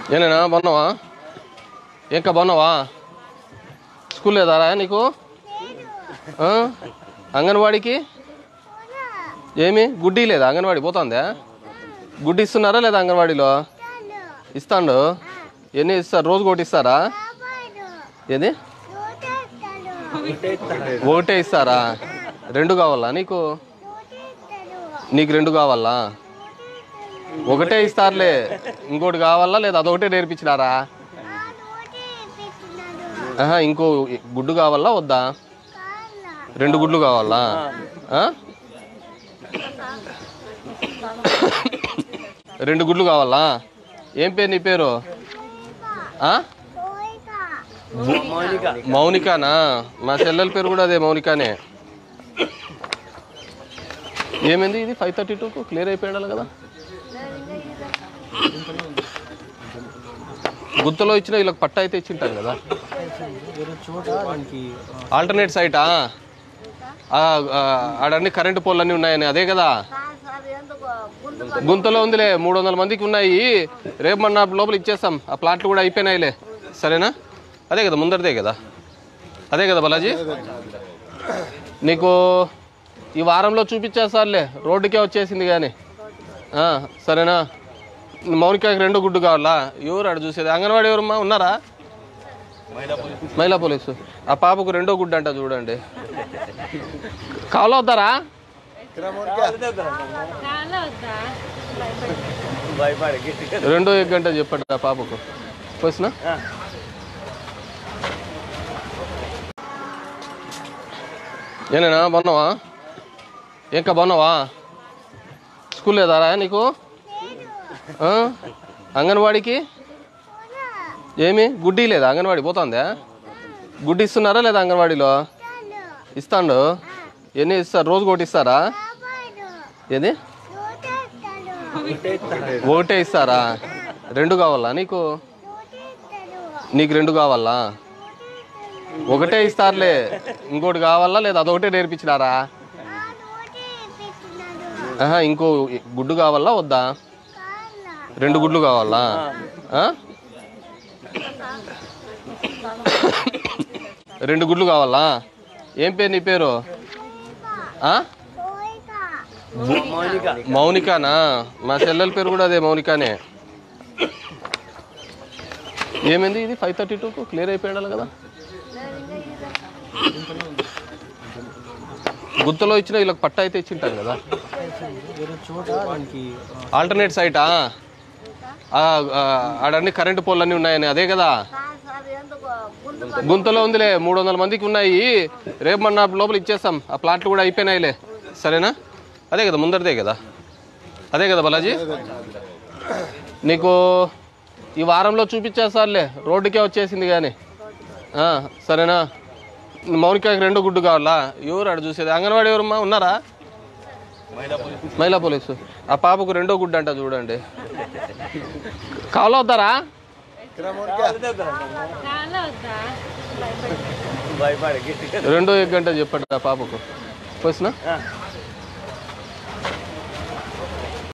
ఏనేనా బాగున్నావా ఇంకా బాగున్నావా స్కూల్ లేదారా నీకు ఆ? అంగన్వాడికి ఏమి గుడ్డి లేదా అంగన్వాడి పోతుందా గుడ్డి ఇస్తున్నారా లేదా అంగన్వాడీలో ఇస్తాండు ఎన్ని ఇస్తారు రోజు ఒకటి ఇస్తారా ఏది ఒకటే ఇస్తారా రెండు కావాలా నీకు నీకు రెండు కావాలా ఒకటే ఇస్తారులే ఇంకోటి కావాలా లేదా అదొకటే నేర్పించినారా ఆహా ఇంకో గుడ్డు కావాలా వద్దా రెండు గుడ్లు కావాలా ఆ? రెండు గుడ్లు కావాలా ఏం పేరు నీ పేరు ఆ? మౌనికానా మా చెల్లెల పేరు కూడా అదే మౌనికానే ఏమైంది ఇది ఫైవ్ థర్టీ టూకు క్లియర్ అయిపోయాడు కదా గుత్తలో ఇచ్చిన వీళ్ళకి పట్ట అయితే ఇచ్చింటారు కదా ఆల్టర్నేట్ సైటా ఆ, ఆ, ఆడన్ని కరెంటు పోల్ అన్నీ ఉన్నాయని అదే కదా గుంతలో ఉందిలే మూడు వందల మందికి ఉన్నాయి రేపు మొన్న లోపల ఇచ్చేస్తాం ఆ ప్లాట్లు కూడా అయిపోయినాయిలే సరేనా అదే కదా ముందరిదే కదా అదే కదా బాలాజీ నీకు ఈ వారంలో చూపించేస్తారులే రోడ్డుకే వచ్చేసింది కానీ ఆ, సరేనా మౌనికాకి రెండు గుడ్డు కావాలా ఎవరు ఆడ చూసేది అంగన్వాడీ ఎవరమ్మా ఉన్నారా మహిళా పోలీసు ఆ పాపకు రెండో గుడ్డు అంట చూడండి కావాలా వద్దారా రెండో ఎగ్ గంట చెప్పండి ఆ పాపకు పోసినా ఏనేనా బాగున్నావా ఇంకా బాగున్నావా స్కూల్ లేదారా నీకు ఆ? అంగన్వాడికి ఏమి గుడ్డి లేదా అంగన్వాడి పోతుందా గుడ్డి ఇస్తున్నారా లేదా అంగన్వాడీలో ఇస్తాండు ఎన్ని ఇస్తారు రోజు ఒకటి ఇస్తారా ఏది ఒకటే ఇస్తారా రెండు కావాలా నీకు నీకు రెండు కావాలా ఒకటే ఇస్తారులే ఇంకోటి కావాలా లేదా అదొకటే నేర్పించినారా ఆహా ఇంకో గుడ్డు కావాలా వద్దా రెండు గుడ్లు కావాలా ఆ? రెండు గుడ్లు కావాలా ఏం పేరు నీ పేరు ఆ? మౌనికానా మా చెల్లెల పేరు కూడా అదే మౌనికానే ఏమైంది ఇది ఫైవ్ థర్టీ టూకు క్లియర్ అయిపోయాడు కదా గుత్తలో ఇచ్చిన వీళ్ళకి పట్ట అయితే ఇచ్చింటారు కదా ఆల్టర్నేట్ సైటా ఆ, ఆ, ఆడన్ని కరెంటు పోల్ అన్నీ ఉన్నాయని అదే కదా గుంతలో ఉందిలే మూడు వందల మందికి ఉన్నాయి రేపు మొన్న లోపల ఇచ్చేస్తాం ఆ ప్లాట్లు కూడా అయిపోయినాయిలే సరేనా అదే కదా ముందరిదే కదా అదే కదా బాలాజీ నీకు ఈ వారంలో చూపించేస్తారులే రోడ్డుకే వచ్చేసింది కానీ ఆ, సరేనా మౌనికాకి రెండు గుడ్డు కావాలా ఎవరు ఆడ చూసేది అంగన్వాడీ ఎవరమ్మా ఉన్నారా మహిళా పోలీసు ఆ పాపకు రెండో గుడ్డు అంట చూడండి కావాలా వద్దారా రెండో ఎగ్ గంట చెప్పండి ఆ పాపకు పోసినా